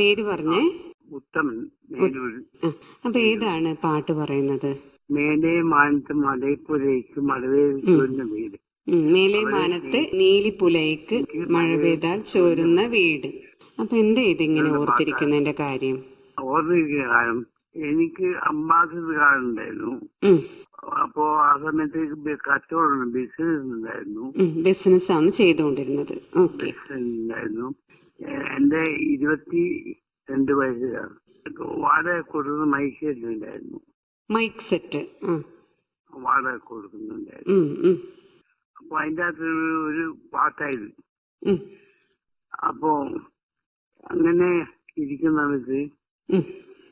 പേര് പറഞ്ഞേ ഉത്തമൻ മേലൂർ ആ, അപ്പൊ ഏതാണ് പാട്ട് പറയുന്നത് മേലെ മാനത്ത് മലയപ്പുരയ്ക്ക് മലവേൽ ചൊല്ലുന്ന വീട് ഉം, മേലെ മാനത്ത് നീലിപ്പുലയ്ക്ക് മഴ പെയ്താൽ ചോരുന്ന വീട് അപ്പൊ എന്താ ഇതിങ്ങനെ ഓർത്തിരിക്കുന്നതിന്റെ കാര്യം ഓർമ്മിക്കുന്ന കാലം എനിക്ക് അംബാസിഡർ കാർഡുണ്ടായിരുന്നു ഉം, അപ്പോ ആ സമയത്ത് ബി- കച്ചവടം ബിസിനസ് ഉണ്ടായിരുന്നു ഉം, ബിസിനസ് ആണ് ചെയ്തുകൊണ്ടിരുന്നത് ഓക്കെ ബിസിനസ് ഉണ്ടായിരുന്നു എ- എന്റെ ഇരുപത്തി രണ്ട് വയസ്സിലാണ് വാടക കൊടുക്കുന്ന മൈസൂരിൽ ഉണ്ടായിരുന്നു മൈക്ക് സെറ്റ് ആ വാടക കൊടുക്കുന്നുണ്ടായിരുന്നു ഉം, ഉം, അപ്പൊ അതിന്റെ അകത്ത് ഒരു- ഒരു പാട്ടായിരുന്നു ഉം, അപ്പോ അങ്ങനെ ഇരിക്കുന്നവർക്ക് ഉം,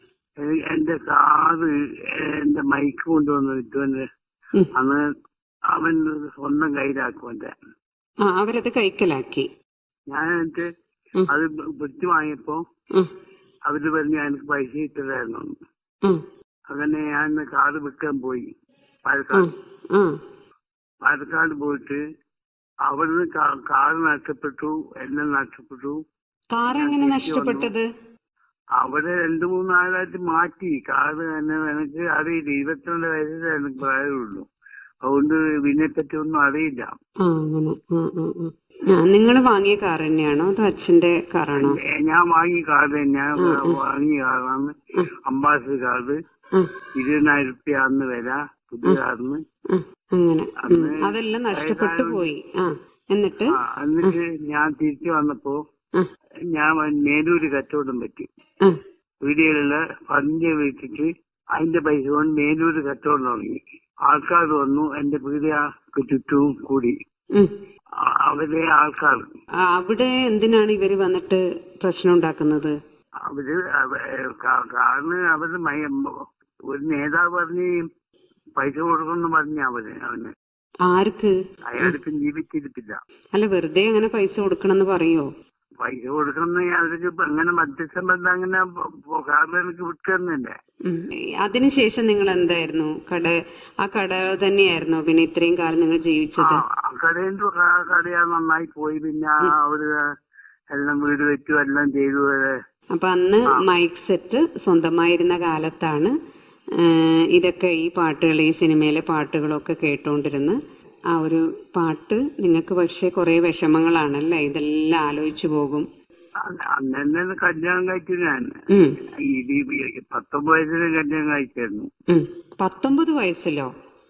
എ- എന്റെ കാറ് എന്റെ മൈക്ക് കൊണ്ടുവന്ന് വിറ്റുവന്റെ ഉം. അന്ന് അവൻ സ്വന്തം കയ്യിലാക്കും എന്റെ ആ അവരത് കൈക്കലാക്കി ഞാൻ എന്നിട്ട് ഉം, അത് വിറ്റ് വാങ്ങിയപ്പോ ഉം, അവര് പറഞ്ഞു എനിക്ക് പൈസ ഇട്ടതായിരുന്നു ഉം, അങ്ങനെ ഞാൻ കാറ് വിൽക്കാൻ പോയി ഉം, പാലക്കാട് ഉം. പാലക്കാട് പോയിട്ട് അവിടുന്ന് കാ- കാറ് നഷ്ടപ്പെട്ടു എല്ലാം നഷ്ടപ്പെട്ടു കാർ എങ്ങനെ നഷ്ടപ്പെട്ടത് അവിടെ രണ്ടു മൂന്നാളായിട്ട് മാറ്റി കാറ് തന്നെ എനിക്ക് അറിയില്ല ഇരുപത്തിരണ്ട് വയസ്സിൽ എനിക്ക് പ്രായമുള്ളൂ അതുകൊണ്ട് ഇതിനെപ്പറ്റി ഒന്നും അറിയില്ല ആ അങ്ങനെ ആ ആ ആ. ആ നിങ്ങൾ വാങ്ങിയ കാർ തന്നെയാണോ അതോ അച്ഛന്റെ കാറാണോ ഏ, ഞാൻ വാങ്ങിയ കാറ് ഞാൻ ഉം, ഉം. വാങ്ങിയ കാറാണ് ഉം, അംബാസിഡർ കാറ് ഉം, ഇരുപതിനായിരം റുപ്യ അന്ന് വില പുതിയ കാറിന് ഉം, അങ്ങനെ ഉം. അന്ന് അതെല്ലാം നഷ്ടപ്പെട്ടു പോയി ആ എന്നിട്ട് ആ, എന്നിട്ട് ഞാൻ തിരിച്ചു വന്നപ്പോ ആ, ഞാൻ മേലൂര് കച്ചവടം പറ്റി ആ, വീടുകളില് ഫണ്ട് വിട്ടിട്ട് അതിന്റെ പൈസ കൊണ്ട് മേലൂര് കച്ചവടം തുടങ്ങി ആൾക്കാർ വന്നു എന്റെ പീടികക്ക് ചുറ്റും കൂടി ഉം. ആ- അവരെ ആൾക്കാർ ആ, അവിടെ എന്തിനാണ് ഇവര് വന്നിട്ട് പ്രശ്നം ഉണ്ടാക്കുന്നത് അവര് അവ- കാ- കാരണം അവര് മയ- ഒരു നേതാവ് പറഞ്ഞ് പൈസ കൊടുക്കണം പറഞ്ഞ അവര് അവന് ആർക്ക് അയാളിപ്പം ജീവിച്ചിരിപ്പില്ല അല്ല വെറുതെ അങ്ങനെ പൈസ കൊടുക്കണമെന്ന് പറയോ പൈസ കൊടുക്കണം അവർക്ക് ഇപ്പൊ അങ്ങനെ മധ്യസ്ഥം ബന്ധം അങ്ങനെ കാരണം എനിക്ക് വിട്ടുതന്നില്ലേ ഉം. അതിനുശേഷം നിങ്ങൾ എന്തായിരുന്നു കട ആ കട തന്നെയായിരുന്നോ പിന്നെ ഇത്രയും കാലം നിങ്ങൾ ജീവിച്ചത് കടയിൽ കടയാ നന്നായി പോയി പിന്നെ ആ അവര് എല്ലാം വീട് വെച്ചു എല്ലാം ചെയ്തു ഏ, അപ്പൊ അന്ന് മൈക്ക് സെറ്റ് സ്വന്തമായിരുന്ന കാലത്താണ് ആ, ഇതൊക്കെ ഈ പാട്ടുകൾ ഈ സിനിമയിലെ പാട്ടുകളൊക്കെ കേട്ടോണ്ടിരുന്ന് ആ ഒരു പാട്ട് നിങ്ങൾക്ക് പക്ഷെ കുറെ വിഷമങ്ങളാണല്ലേ ഇതെല്ലാം ആലോചിച്ചു പോകും അന്ന് അന്ന് തന്നെ കല്യാണം കഴിച്ചു ഞാൻ ഉം, ഇത് ഈ പത്തൊമ്പത് വയസ്സിന് കല്യാണം കഴിച്ചായിരുന്നു ഉം. പത്തൊമ്പത് വയസ്സിലോ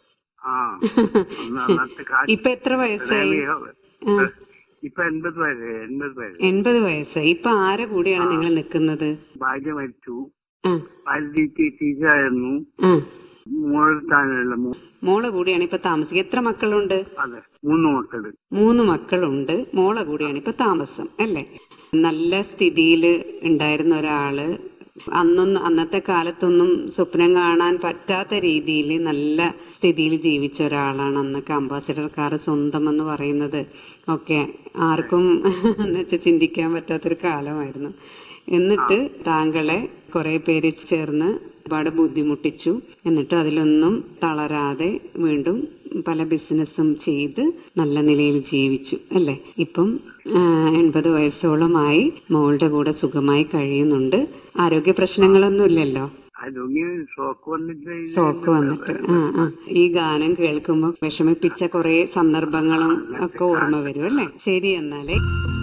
ആ അന്ന് അന്നത്തെ കാലം ഇപ്പൊ എത്ര വയസ്സായി ആ, ഇപ്പൊ എൺപത് വയസ്സ് എൺപത് വയസ്സ് എൺപത് വയസ്സ് ഇപ്പൊ ആരെ കൂടെയാണ് നിങ്ങൾ നിൽക്കുന്നത് ഭാര്യ മരിച്ചു ആ, ഭാര്യ ടീച്ചറായിരുന്നു ആ. മോളെത്താനുള്ള മോളെ കൂടെയാണ് ഇപ്പൊ താമസിക്കുക എത്ര മക്കളുണ്ട് അതെ മൂന്ന് മക്കള് മൂന്ന് മക്കളുണ്ട് മോളെ കൂടെയാണ് ഇപ്പൊ താമസം അല്ലേ നല്ല സ്ഥിതിയിൽ ഉണ്ടായിരുന്ന ഒരാള് അന്നൊന്നും അന്നത്തെ കാലത്തൊന്നും സ്വപ്നം കാണാൻ പറ്റാത്ത രീതിയിൽ നല്ല സ്ഥിതിയിൽ ജീവിച്ച ഒരാളാണ് അന്നൊക്കെ അംബാസിഡർ കാർ സ്വന്തം എന്ന് പറയുന്നത് ഒക്കെ ആർക്കും എന്ന് വെച്ചാൽ ചിന്തിക്കാൻ പറ്റാത്തൊരു കാലമായിരുന്നു എന്നിട്ട് താങ്കളെ കുറെ പേര് ചേർന്ന് ഒരുപാട് ബുദ്ധിമുട്ടിച്ചു എന്നിട്ട് അതിലൊന്നും തളരാതെ വീണ്ടും പല ബിസിനസ്സും ചെയ്ത് നല്ല നിലയിൽ ജീവിച്ചു അല്ലെ ഇപ്പം ആ, എൺപത് വയസ്സോളമായി മോളുടെ കൂടെ സുഖമായി കഴിയുന്നുണ്ട് ആരോഗ്യ പ്രശ്നങ്ങളൊന്നും ഇല്ലല്ലോ ആരോഗ്യം ഷോക്ക് വന്നിട്ട് ഇത് ഷോക്ക് വന്നിട്ട് ആ ആ ഈ ഗാനം കേൾക്കുമ്പോൾ വിഷമിപ്പിച്ച കുറെ സന്ദർഭങ്ങളും ഒക്കെ ഓർമ്മ വരും അല്ലേ ശരി എന്നാലേ